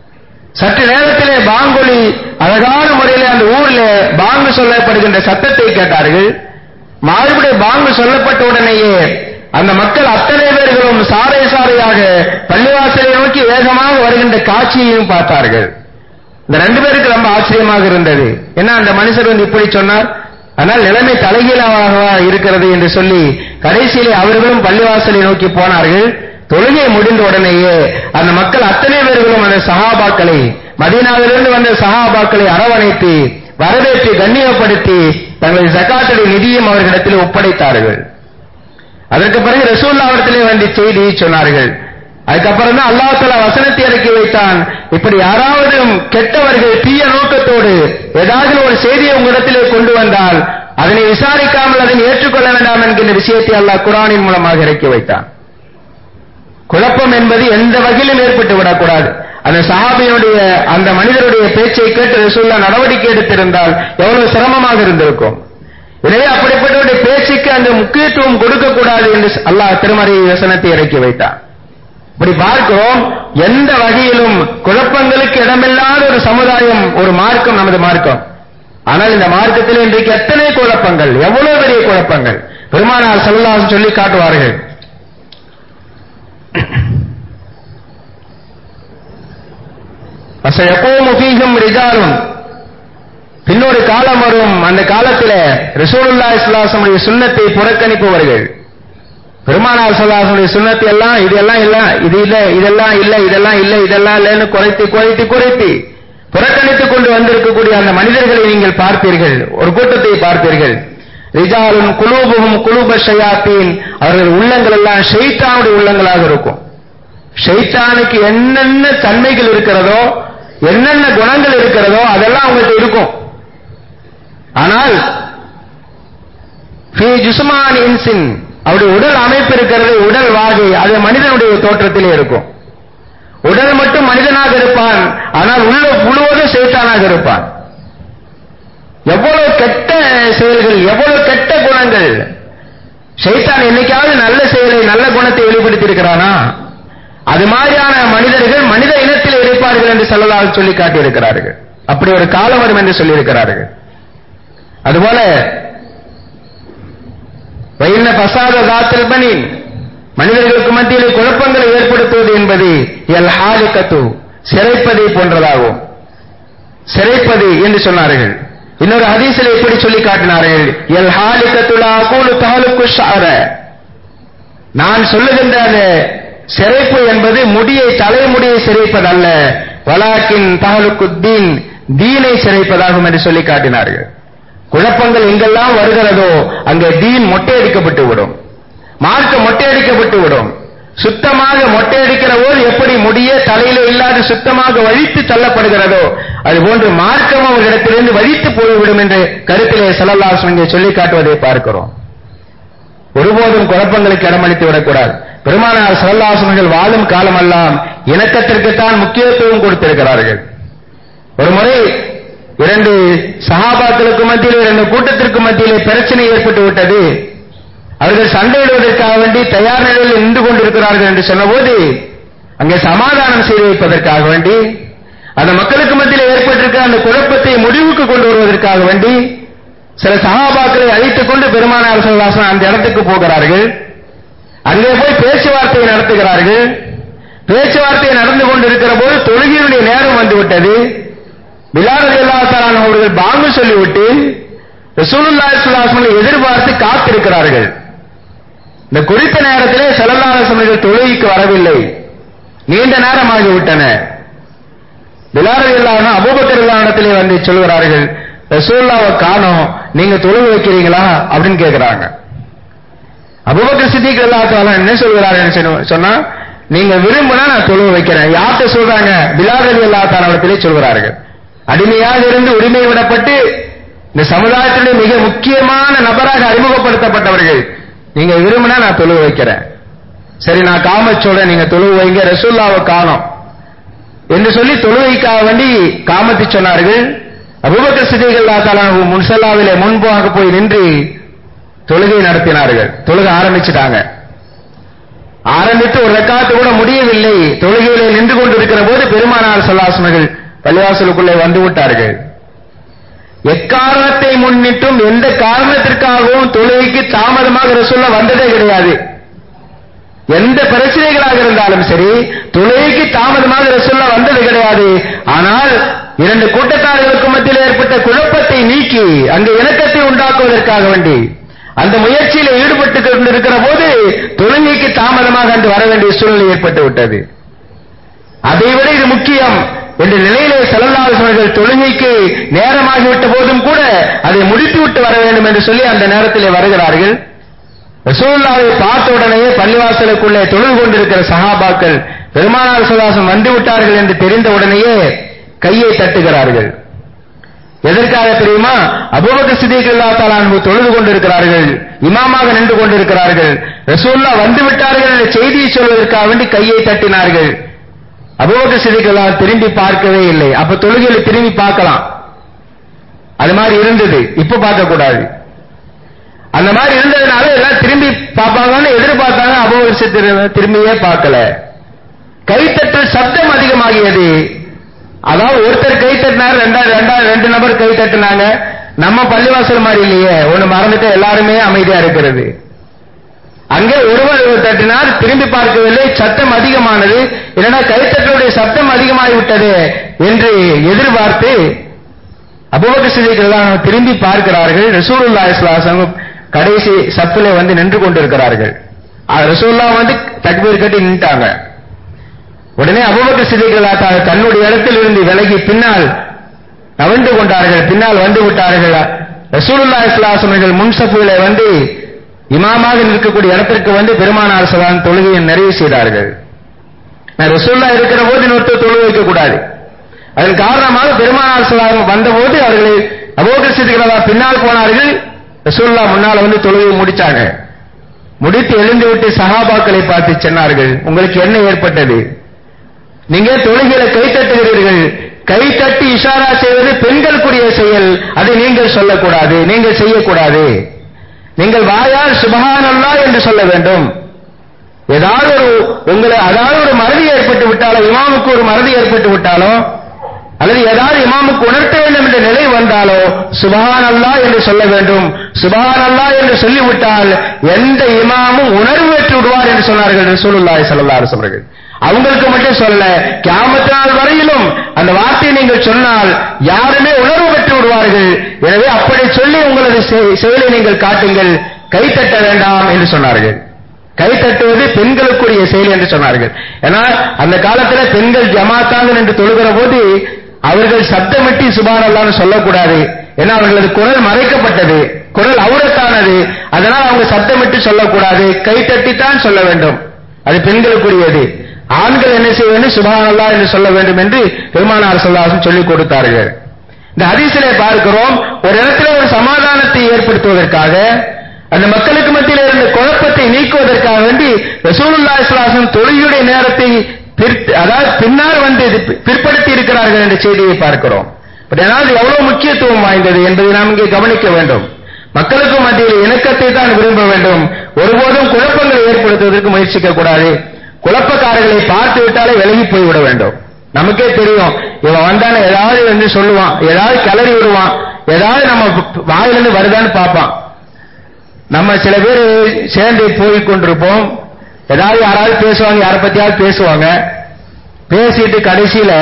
[SPEAKER 1] சற்று நேரத்திலே பாங்கொலி அழகான முறையிலே அந்த ஊரில் பாங்கு சொல்லப்படுகின்ற சத்தத்தை கேட்டார்கள் மாறுபடி பாங்கு சொல்லப்பட்ட உடனேயே அந்த மக்கள் அத்தனை பேர்களும் சாறை சாறையாக பள்ளிவாசலை நோக்கி வேகமாக வருகின்ற காட்சியையும் பார்த்தார்கள் இந்த ரெண்டு பேருக்கு ரொம்ப ஆச்சரியமாக இருந்தது ஏன்னா அந்த மனுஷர் வந்து இப்படி சொன்னார் ஆனால் நிலைமை தலைகீழாக இருக்கிறது என்று சொல்லி கடைசியிலே அவர்களும் பள்ளிவாசலை நோக்கி போனார்கள் தொழுகை முடிந்த உடனேயே அந்த மக்கள் அத்தனை பேர்களும் அந்த சகாபாக்களை மதீனாவிலிருந்து வந்த சகாபாக்களை அரவணைத்து வரவேற்று கண்ணியப்படுத்தி தங்களது ஜக்காத்துடைய நிதியும் அவர்களிடத்தில் ஒப்படைத்தார்கள் அதற்கு பிறகு ரசூல்லா அவர்களிடத்திலே வந்து செய்தியை சொன்னார்கள் அதுக்கப்புறம் தான் அல்லாஹால வசனத்தை இறக்கி வைத்தான் இப்படி யாராவது கெட்டவர்கள் தீய நோக்கத்தோடு ஏதாவது ஒரு செய்தியை உங்களிடத்திலே கொண்டு வந்தால் அதனை விசாரிக்காமல் அதனை ஏற்றுக்கொள்ள வேண்டாம் என்கின்ற விஷயத்தை அல்லாஹ் குரானின் மூலமாக இறக்கி வைத்தான் குழப்பம் என்பது எந்த வகையிலும் ஏற்பட்டு விடக்கூடாது அந்த சஹாபியினுடைய அந்த மனிதருடைய பேச்சை கேட்டு ரசூல்லா நடவடிக்கை எடுத்திருந்தால் எவ்வளவு சிரமமாக இருந்திருக்கும் எனவே அப்படிப்பட்டவருடைய பேச்சுக்கு அந்த முக்கியத்துவம் கொடுக்கக்கூடாது என்று அல்லாஹ் திருமறை வசனத்தை இறக்கி வைத்தார் இப்படி பார்க்கிறோம் எந்த வகையிலும் குழப்பங்களுக்கு இடமில்லாத ஒரு சமுதாயம் ஒரு மார்க்கம் நமது மார்க்கம் ஆனால் இந்த மார்க்கத்தில் இன்றைக்கு எத்தனை குழப்பங்கள் எவ்வளவு பெரிய குழப்பங்கள் பெருமானார் செல்லாசம் சொல்லி காட்டுவார்கள் எப்பவும் ரிஜாலும் பின்னொரு காலம் வரும் அந்த காலத்தில் ரசூலுல்லா இஸ்லாசமுடைய சுண்ணத்தை புறக்கணிப்பவர்கள் பெருமானார் சல்லாசனுடைய சுண்ணத்தை எல்லாம் இதெல்லாம் இல்ல இது இல்ல இதெல்லாம் இல்ல இதெல்லாம் இல்ல இதெல்லாம் இல்லைன்னு குறைத்து குறைத்து குறைத்து புறக்கணித்துக் கொண்டு வந்திருக்கக்கூடிய அந்த மனிதர்களை நீங்கள் பார்ப்பீர்கள் ஒரு கூட்டத்தை பார்ப்பீர்கள் ரிஜாலும் குலூபுகும் குலூப ஷயாத்தீன் அவர்கள் உள்ளங்கள் எல்லாம் ஷெய்தானுடைய உள்ளங்களாக இருக்கும் ஷெய்தானுக்கு என்னென்ன தன்மைகள் இருக்கிறதோ என்னென்ன குணங்கள் இருக்கிறதோ அதெல்லாம் அவங்கள்ட்ட இருக்கும் ஆனால் ஜுசுமான் இன்சின் அவருடைய உடல் அமைப்பு இருக்கிறது உடல் வாகை அது மனிதனுடைய தோற்றத்திலே இருக்கும் உடல் மட்டும் மனிதனாக இருப்பான் ஆனால் உள்ள முழுவதும் சேத்தானாக இருப்பான் எவ்வளவு கெட்ட செயல்கள் எவ்வளவு கெட்ட குணங்கள் ஷைத்தான் என்னைக்காவது நல்ல செயலை நல்ல குணத்தை வெளிப்படுத்தி இருக்கிறானா அது மாதிரியான மனிதர்கள் மனித இனத்தில் இருப்பார்கள் என்று சொல்லலாம் சொல்லி காட்டியிருக்கிறார்கள் அப்படி ஒரு காலம் வரும் என்று சொல்லியிருக்கிறார்கள் அதுபோல வைன்ன பசாத தாத்தல் பனி மனிதர்களுக்கு மத்தியில் குழப்பங்களை ஏற்படுத்துவது என்பது எல் ஹாலிகத்து சிறைப்பதை போன்றதாகும் சிறைப்பது என்று சொன்னார்கள் இன்னொரு ஹதீசில் எப்படி சொல்லி காட்டினார்கள் எல் ஹாலிகத்துலா கூலு தாலுக்கு ஷார நான் சொல்லுகின்ற அந்த சிறைப்பு என்பது முடியை தலைமுடியை சிறைப்பதல்ல வலாக்கின் தகலுக்கு தீன் தீனை சிறைப்பதாகும் என்று சொல்லி காட்டினார்கள் குழப்பங்கள் எங்கெல்லாம் வருகிறதோ அங்கே தீன் மொட்டையடிக்கப்பட்டு விடும் மார்க்கம் மொட்டையடிக்கப்பட்டு விடும் சுத்தமாக மொட்டையடிக்கிற போது எப்படி முடிய தலையில இல்லாத சுத்தமாக வழித்து தள்ளப்படுகிறதோ அதுபோன்று மார்க்கம் அவர்களிடத்திலிருந்து வழித்து போய்விடும் என்று கருத்திலே செல்லல்லாசன் இங்கே சொல்லி காட்டுவதை பார்க்கிறோம் ஒருபோதும் குழப்பங்களுக்கு இடமளித்து விடக்கூடாது பெருமானார் செல்லல்லாசனங்கள் வாழும் காலமெல்லாம் இணக்கத்திற்குத்தான் முக்கியத்துவம் கொடுத்திருக்கிறார்கள் ஒரு முறை இரண்டு சகாபாக்களுக்கு மத்தியில் இரண்டு கூட்டத்திற்கு மத்தியிலே பிரச்சனை ஏற்பட்டு விட்டது அவர்கள் சண்டையிடுவதற்காக வேண்டி தயார் நிலையில் நின்று கொண்டிருக்கிறார்கள் என்று சொன்னபோது அங்கே சமாதானம் செய்து வைப்பதற்காக வேண்டி அந்த மக்களுக்கு மத்தியில் ஏற்பட்டிருக்கிற அந்த குழப்பத்தை முடிவுக்கு கொண்டு வருவதற்காக வேண்டி சில சகாபாக்களை அழைத்துக் கொண்டு பெருமானார் சொல்லாசன் அந்த இடத்துக்கு போகிறார்கள் அங்கே போய் பேச்சுவார்த்தையை நடத்துகிறார்கள் பேச்சுவார்த்தை நடந்து கொண்டிருக்கிற போது தொழுகையுடைய நேரம் வந்துவிட்டது பிலால் அல்லாத்தாலான அவர்கள் பாங்கு சொல்லிவிட்டு ரசூலுல்லாஹி ஸல்லல்லாஹு எதிர்பார்த்து காத்திருக்கிறார்கள் இந்த குறித்த நேரத்திலே செல்லல்லாசவர்கள் தொழுகைக்கு வரவில்லை நீண்ட நேரம் ஆகிவிட்டன பிலால் இல்லாம அபூபக்கர் இல்லாமத்திலே வந்து சொல்கிறார்கள் ரசூல்லாவை காணோம் நீங்க தொழுகு வைக்கிறீங்களா அப்படின்னு கேட்கிறாங்க அபூபக்கர் சித்திக் அல்லாத்தால என்ன சொல்கிறார்கள் சொன்னா நீங்க விரும்பினா நான் தொழுவு வைக்கிறேன் யார்கிட்ட சொல்றாங்க பிலால் அலி அல்லாத்தாலத்திலே சொல்கிறார்கள் அடிமையாக இருந்து உரிமை விடப்பட்டு இந்த சமுதாயத்திலே மிக முக்கியமான நபராக அறிமுகப்படுத்தப்பட்டவர்கள் நீங்க விரும்பினா நான் தொழுவு வைக்கிறேன் சரி நான் காம சொல்றேன் நீங்க தொழுவு வைங்க ரசூல்லாவை காணோம் என்று சொல்லி தொழுவைக்காக வேண்டி காமத்தி சொன்னார்கள் அபுபக்கர் சிதைகள் முன்சல்லாவிலே முன்பாக போய் நின்று தொழுகை நடத்தினார்கள் தொழுக ஆரம்பிச்சுட்டாங்க ஆரம்பித்து ஒரு ரெக்காத்து கூட முடியவில்லை தொழுகையிலே நின்று கொண்டிருக்கிற போது பெருமானார் சல்லாசனர்கள் பள்ளிவாசலுக்குள்ளே வந்து விட்டார்கள் எக்காரணத்தை முன்னிட்டும் எந்த காரணத்திற்காகவும் தொழுகைக்கு தாமதமாக ரசூல்லா வந்ததே கிடையாது எந்த பிரச்சனைகளாக இருந்தாலும் சரி தொழுகைக்கு தாமதமாக ரசூல்லா வந்தது கிடையாது ஆனால் இரண்டு கூட்டத்தார்களுக்கு மத்தியில் ஏற்பட்ட குழப்பத்தை நீக்கி அங்கு இணக்கத்தை உண்டாக்குவதற்காக வேண்டி அந்த முயற்சியில ஈடுபட்டு கொண்டிருக்கிற போது தொழுகைக்கு தாமதமாக அன்று வர வேண்டிய சூழ்நிலை ஏற்பட்டு விட்டது அதைவிட இது முக்கியம் என்ற நிலையிலே செல்லல்லாசவர்கள் தொழுகைக்கு நேரமாகிவிட்ட போதும் கூட அதை முடித்துவிட்டு வர வேண்டும் என்று சொல்லி அந்த நேரத்திலே வருகிறார்கள் ரசூல்லாவை பார்த்த உடனேயே பள்ளிவாசலுக்குள்ளே தொழுது கொண்டிருக்கிற சஹாபாக்கள் பெருமானார் சுவாசம் வந்து விட்டார்கள் என்று தெரிந்த உடனேயே கையை தட்டுகிறார்கள் எதற்காக தெரியுமா அபூபக்கர் சித்திக் அல்லாத்தாலான் தொழுது கொண்டிருக்கிறார்கள் இமாமாக நின்று கொண்டிருக்கிறார்கள் ரசூல்லா வந்து விட்டார்கள் என்ற செய்தியை சொல்வதற்காக வேண்டி கையை தட்டினார்கள் அபூபக்கர் சித்திக் அல்லா திரும்பி பார்க்கவே இல்லை அப்ப தொழுகையில திரும்பி பார்க்கலாம் அது மாதிரி இருந்தது இப்ப பார்க்க கூடாது அந்த மாதிரி இருந்ததுனால எல்லாம் திரும்பி பார்ப்பாங்கன்னு எதிர்பார்த்தாங்க அபோகரிச திரும்பியே பார்க்கல கைத்தட்டல் சப்தம் அதிகமாகியது அதாவது ஒருத்தர் கை தட்டினார் ரெண்டா ரெண்டா ரெண்டு நபர் கை தட்டினாங்க நம்ம பள்ளிவாசல் மாதிரி இல்லையே ஒண்ணு மறந்துட்டு எல்லாருமே அமைதியா இருக்கிறது அங்கே ஒருவர் தட்டினார் திரும்பி பார்க்கவில்லை சத்தம் அதிகமானது இல்லைன்னா கைத்தட்டலுடைய சத்தம் அதிகமாகிவிட்டது என்று எதிர்பார்த்து அபுபக்க சிதிகள் திரும்பி பார்க்கிறார்கள் ரசூலுல்லா இஸ்லாசம் கடைசி சப்பிலே வந்து நின்று கொண்டிருக்கிறார்கள் ரசூல்லா வந்து தக்பீர் கட்டி நின்ட்டாங்க உடனே அபுபக்க சிதிகள் தன்னுடைய இடத்தில் இருந்து விலகி பின்னால் நவண்டு கொண்டார்கள் பின்னால் வந்து விட்டார்கள் ரசூலுல்லா இஸ்லாசமர்கள் முன்சப்புகளை வந்து இமாமாக நிற்கக்கூடிய இடத்திற்கு வந்து பெருமானார் சலான் தொழுகையை நிறைவு செய்தார்கள் ரசூல்லா இருக்கிற போது இன்னொருத்தர் தொழு வைக்க கூடாது அதன் காரணமாக பெருமானார் சலாம் வந்தபோது அவர்களை அபோகர் சிதிகளா பின்னால் போனார்கள் ரசூல்லா முன்னால் வந்து தொழுகையை முடிச்சாங்க முடித்து எழுந்து விட்டு சகாபாக்களை பார்த்து சொன்னார்கள் உங்களுக்கு என்ன ஏற்பட்டது நீங்க தொழுகையில கை தட்டுகிறீர்கள் கை தட்டி இஷாரா செய்வது பெண்களுக்குரிய செயல் அதை நீங்கள் சொல்லக்கூடாது நீங்கள் செய்யக்கூடாது நீங்கள் வாயால் சுபகானல்லா என்று சொல்ல வேண்டும் ஏதாவது ஒரு உங்களை அதாவது ஒரு மறதி ஏற்பட்டு விட்டாலோ இமாமுக்கு ஒரு மறதி ஏற்பட்டு விட்டாலோ அல்லது ஏதாவது இமாமுக்கு உணர்த்த வேண்டும் என்ற நிலை வந்தாலோ சுபஹான் அல்லா என்று சொல்ல வேண்டும் சுபஹான் அல்லா என்று சொல்லிவிட்டால் எந்த இமாமும் உணர்வு பெற்று விடுவார் என்று சொன்னார்கள் ரசூலுல்லாஹி ஸல்லல்லாஹு அலைஹி வஸல்லம் அவங்களுக்கு மட்டும் சொல்ல கியாமத் நாள் வரையிலும் அந்த வார்த்தையை நீங்கள் சொன்னால் யாருமே உணர்வு பெற்று விடுவார்கள் எனவே அப்படி சொல்லி உங்களது செயலை நீங்கள் காட்டுங்கள் கை தட்ட வேண்டாம் என்று சொன்னார்கள் கை தட்டுவது பெண்களுக்குரிய செயல் என்று சொன்னார்கள் ஏன்னா அந்த காலத்துல பெண்கள் ஜமாத்தாங்க என்று தொழுகிற போது அவர்கள் சப்தமிட்டு சுபான் அல்லான்னு சொல்லக்கூடாது ஏன்னா அவர்களது குரல் மறைக்கப்பட்டது குரல் அவுரத்தானது அதனால் அவங்க சப்தமிட்டு சொல்லக்கூடாது கை தட்டித்தான் சொல்ல வேண்டும் அது பெண்களுக்குரியது ஆண்கள் என்ன செய்ய வேண்டும் சுபான் அல்லா என்று சொல்ல வேண்டும் என்று பெருமானார் சொல்லாசம் சொல்லிக் கொடுத்தார்கள் இந்த ஹதீஸிலே பார்க்கிறோம் ஒரு இடத்துல ஒரு சமாதானத்தை ஏற்படுத்துவதற்காக அந்த மக்களுக்கு மத்தியில் இருந்த குழப்பத்தை நீக்குவதற்காக வேண்டி ரசூலுல்லா இஸ்லாசம் தொழுகையுடைய நேரத்தை பிற்- அதாவது பின்னால் வந்து இது பி- பிற்படுத்தி இருக்கிறார்கள் என்ற செய்தியை பார்க்கிறோம் ஆனால் இது எவ்வளவு முக்கியத்துவம் வாய்ந்தது என்பதை நாம் இங்கே கவனிக்க வேண்டும் மக்களுக்கு மத்தியில் இணக்கத்தை தான் விரும்ப வேண்டும் ஒருபோதும் குழப்பங்களை ஏற்படுத்துவதற்கு முயற்சிக்க கூடாது குழப்பக்காரர்களை பார்த்து விட்டாலே விலகி போய்விட வேண்டும் நமக்கே தெரியும் இவன் வந்தானே ஏதாவது வந்து சொல்லுவான் ஏதாவது கிளறி விடுவான் ஏதாவது நம்ம வாயிலிருந்து வருதான்னு பார்ப்பான் நம்ம சில பேர் சேர்ந்து போய் கொண்டிருப்போம் ஏதாவது யாராவது பேசுவாங்க யாரை பத்தியாவது பேசுவாங்க பேசிட்டு கடைசியில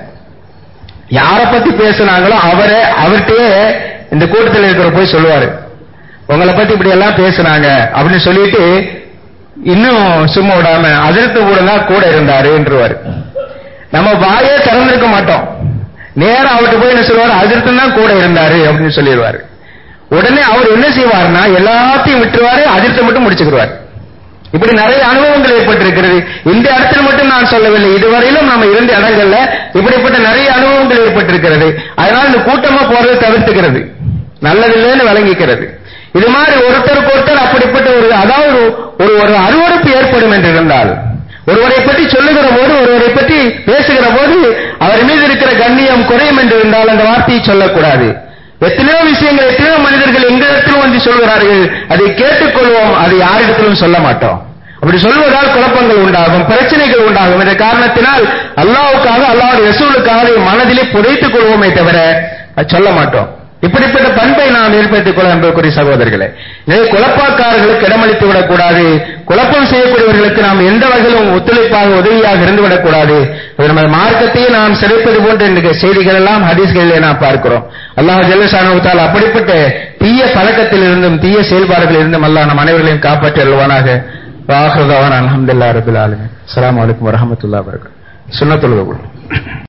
[SPEAKER 1] யாரை பத்தி பேசுனாங்களோ அவரே அவர்கிட்டயே இந்த கூட்டத்தில் இருக்கிற போய் சொல்லுவாரு உங்களை பத்தி இப்படி எல்லாம் பேசுனாங்க அப்படின்னு சொல்லிட்டு இன்னும் சும்மா விடாம அதிர்த்து கூட தான் கூட இருந்தாரு என்றுவாரு நம்ம வாயே திறந்திருக்க மாட்டோம் நேரா அவர்கிட்ட போய் என்ன சொல்லுவாரு அதிர்த்தம் தான் கூட இருந்தாரு அப்படின்னு சொல்லிடுவாரு உடனே அவர் என்ன செய்வார்னா எல்லாத்தையும் விட்டுருவாரு அதிர்த்தம் மட்டும் முடிச்சுக்கிடுவார் இப்படி நிறைய அனுபவங்கள் ஏற்பட்டிருக்கிறது இந்த இடத்தில் மட்டும் நான் சொல்லவில்லை இதுவரையிலும் நம்ம இருந்த இடங்கள்ல இப்படிப்பட்ட நிறைய அனுபவங்கள் ஏற்பட்டிருக்கிறது அதனால இந்த கூட்டமா போறதை தவிர்த்துக்கிறது நல்லதில்லைன்னு விளங்கிக்கிறது இது மாதிரி ஒருத்தருக்கு ஒருத்தர் அப்படிப்பட்ட ஒரு அதாவது ஒரு ஒரு அருவறுப்பு ஏற்படும் என்று இருந்தால் ஒருவரை பற்றி சொல்லுகிற போது ஒருவரை பற்றி பேசுகிற போது அவர் மீது இருக்கிற கண்ணியம் குறையும் என்று இருந்தால் அந்த வார்த்தையை சொல்லக்கூடாது எத்தனையோ விஷயங்கள் எத்தனையோ மனிதர்கள் எங்களிடத்திலும் வந்து சொல்கிறார்கள் அதை கேட்டுக்கொள்வோம் அதை யாரிடத்திலும் சொல்ல மாட்டோம் அப்படி சொல்வதால் குழப்பங்கள் உண்டாகும் பிரச்சனைகள் உண்டாகும் என்ற காரணத்தினால் அல்லாவுக்காக அல்லாவுடைய ரசூலுக்காக அதை மனதிலே புதைத்துக் கொள்வோமே தவிர அதை சொல்ல மாட்டோம் இப்படிப்பட்ட பண்பை நாம் ஏற்படுத்திக் கொள்ள அன்புக்குரிய சகோதரர்களே எனவே குழப்பக்காரர்களுக்கு இடமளித்து விடக்கூடாது குழப்பம் செய்யக்கூடியவர்களுக்கு நாம் எந்த வகையிலும் ஒத்துழைப்பாக உதவியாக இருந்து விடக்கூடாது அது நம்ம மார்க்கத்தையே நாம் சிறைப்பது போன்ற இந்த செய்திகள் எல்லாம் ஹதீஸ்களிலே நாம் பார்க்கிறோம் அல்லாஹ் ஜெல்லசானுத்தால் அப்படிப்பட்ட தீய பழக்கத்தில் இருந்தும் தீய செயல்பாடுகளில் இருந்தும் அல்லாஹ் நம் அனைவர்களையும் காப்பாற்றி அல்வானாக வாஹ்ரதாவான் அலமதுல்லா ரபுல் ஆலமின் அஸ்ஸலாமு அலைக்கும் வரஹமத்துல்லாஹி வபரகாத்துஹு சுன்னத்துல்